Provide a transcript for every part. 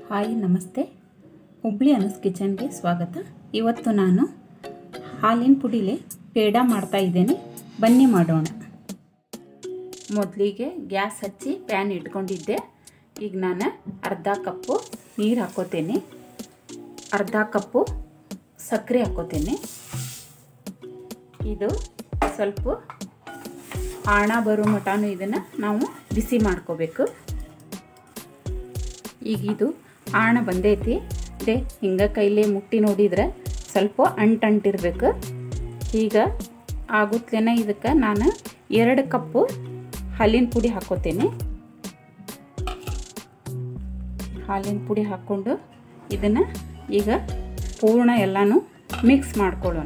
hi ನಮಸ್ತೆ ಹುಬ್ಳಿ ಅನಸ್ ಕಿಚನ್ಗೆ ಸ್ವಾಗತ ಇವತ್ತು ನಾನು ಹಾಲಿನ ಪುಡಿಲಿ ಪೇಡ ಮಾಡ್ತಾ ಇದ್ದೇನೆ ಬನ್ನಿ ಮಾಡೋಣ ಮೊದಲಿಗೆ ಗ್ಯಾಸ್ ಹಚ್ಚಿ ಪ್ಯಾನ್ ಇಟ್ಕೊಂಡಿದ್ದೆ ಈಗ ನಾನು ಅರ್ಧ ಕಪ್ಪು ನೀರು ಹಾಕೋತೇನೆ ಅರ್ಧ ಕಪ್ಪು ಸಕ್ಕರೆ ಹಾಕೋತೇನೆ ಇದು ಸ್ವಲ್ಪ ಆಣ ಬರೋ ಮಟನೂ ಇದನ್ನು ನಾವು ಬಿಸಿ ಮಾಡ್ಕೋಬೇಕು ಈಗ ಇದು ಆಣ ಬಂದೈತಿ ದೇ ಹಿಂಗೆ ಕೈಲೇ ಮುಟ್ಟಿ ನೋಡಿದ್ರೆ ಸ್ವಲ್ಪ ಅಂಟಂಟಿರ್ಬೇಕು ಈಗ ಆಗುತ್ತಲೇನ ಇದಕ್ಕೆ ನಾನು ಎರಡು ಕಪ್ಪು ಹಾಲಿನ ಪುಡಿ ಹಾಕೋತೇನೆ ಹಾಲಿನ ಪುಡಿ ಹಾಕ್ಕೊಂಡು ಇದನ್ನು ಈಗ ಪೂರ್ಣ ಎಲ್ಲನೂ ಮಿಕ್ಸ್ ಮಾಡ್ಕೊಳ್ಳೋಣ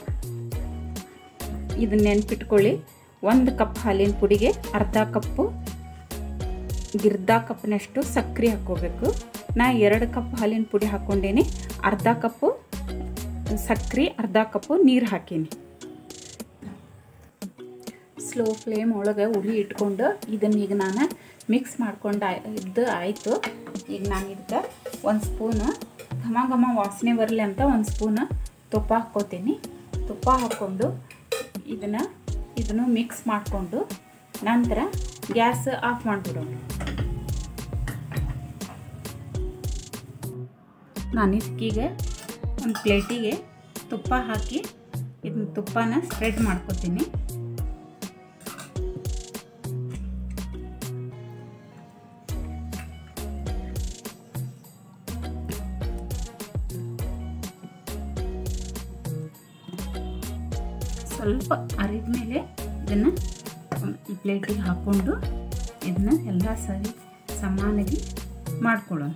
ಇದನ್ನ ನೆನ್ಪಿಟ್ಕೊಳ್ಳಿ ಒಂದು ಕಪ್ ಹಾಲಿನ ಪುಡಿಗೆ ಅರ್ಧ ಕಪ್ಪು ಗಿರ್ದ ಕಪ್ನಷ್ಟು ಸಕ್ಕರೆ ಹಾಕ್ಕೋಬೇಕು ನಾ ಎರಡು ಕಪ್ ಹಾಲಿನ ಪುಡಿ ಹಾಕ್ಕೊಂಡೇನಿ ಅರ್ಧ ಕಪ್ಪು ಸಕ್ಕರೆ ಅರ್ಧ ಕಪ್ಪು ನೀರು ಹಾಕೀನಿ ಸ್ಲೋ ಫ್ಲೇಮ್ ಒಳಗೆ ಉರಿ ಇಟ್ಕೊಂಡು ಇದನ್ನ ಈಗ ನಾನು ಮಿಕ್ಸ್ ಮಾಡ್ಕೊಂಡು ಇದ್ದು ಆಯಿತು ಈಗ ನಾನು ಇದಕ್ಕೆ ಒಂದು ಸ್ಪೂನು ಘಮ ಘಮ ವಾಸನೆ ಬರಲಿ ಅಂತ ಒಂದು ಸ್ಪೂನು ತುಪ್ಪ ಹಾಕ್ಕೋತೀನಿ ತುಪ್ಪ ಹಾಕ್ಕೊಂಡು ಇದನ್ನು ಇದನ್ನು ಮಿಕ್ಸ್ ಮಾಡಿಕೊಂಡು ನಂತರ ಗ್ಯಾಸ್ ಆಫ್ ಮಾಡಿಬಿಡೋಣ ನಾನು ಇದಕ್ಕೀಗ ಒಂದು ಪ್ಲೇಟಿಗೆ ತುಪ್ಪ ಹಾಕಿ ಇದನ್ನ ತುಪ್ಪನ ಸ್ಪ್ರೆಡ್ ಮಾಡ್ಕೊತೀನಿ ಸ್ವಲ್ಪ ಅರಿದ ಮೇಲೆ ಇದನ್ನು ಈ ಪ್ಲೇಟಿಗೆ ಹಾಕ್ಕೊಂಡು ಇದನ್ನ ಎಲ್ಲ ಸರಿ ಸಮಾನಾಗಿ ಮಾಡ್ಕೊಳ್ಳೋಣ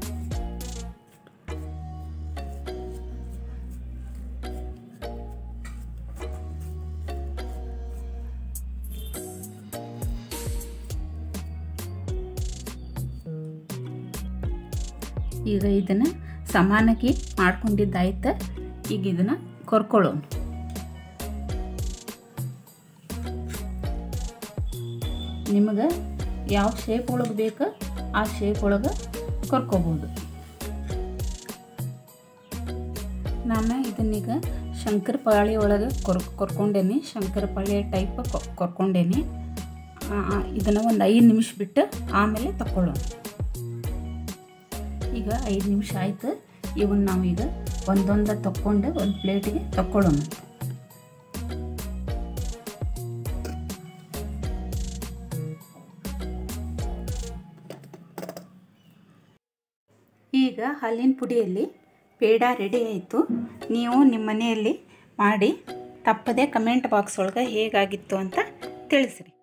ಈಗ ಇದನ್ನು ಸಮಾನಕ್ಕೆ ಮಾಡ್ಕೊಂಡಿದ್ದಾಯ್ತು ಈಗ ಇದನ್ನು ಕೊರ್ಕೊಳ್ಳೋಣ ನಿಮಗೆ ಯಾವ ಶೇಪ್ ಒಳಗೆ ಬೇಕು ಆ ಶೇಪ್ ಒಳಗೆ ಕೊರ್ಕೋಬೋದು ನಾನು ಇದನ್ನೀಗ ಶಂಕರ ಪಾಳಿ ಒಳಗೆ ಕೊರ್ ಕೊರ್ಕೊಂಡೇನಿ ಶಂಕರ ಪಾಳಿ ಟೈಪ್ ಕೊರ್ಕೊಂಡೇನಿ ಇದನ್ನು ಒಂದು ಐದು ನಿಮಿಷ ಬಿಟ್ಟು ಆಮೇಲೆ ತಗೊಳ್ಳೋಣ ಈಗ ಐದು ನಿಮಿಷ ಆಯ್ತು ಇವನ್ನ ನಾವು ಈಗ ಒಂದೊಂದ ತಕ್ಕೊಂಡು ಒಂದು ಪ್ಲೇಟಿಗೆ ತಕ್ಕೊಳ್ಳೋಣ ಈಗ ಹಾಲಿನ ಪುಡಿಯಲ್ಲಿ ಪೇಡ ರೆಡಿ ಆಯಿತು ನೀವು ನಿಮ್ಮ ಮನೆಯಲ್ಲಿ ಮಾಡಿ ತಪ್ಪದೆ ಕಮೆಂಟ್ ಬಾಕ್ಸ್ ಒಳಗೆ ಹೇಗಾಗಿತ್ತು ಅಂತ ತಿಳಿಸ್ರಿ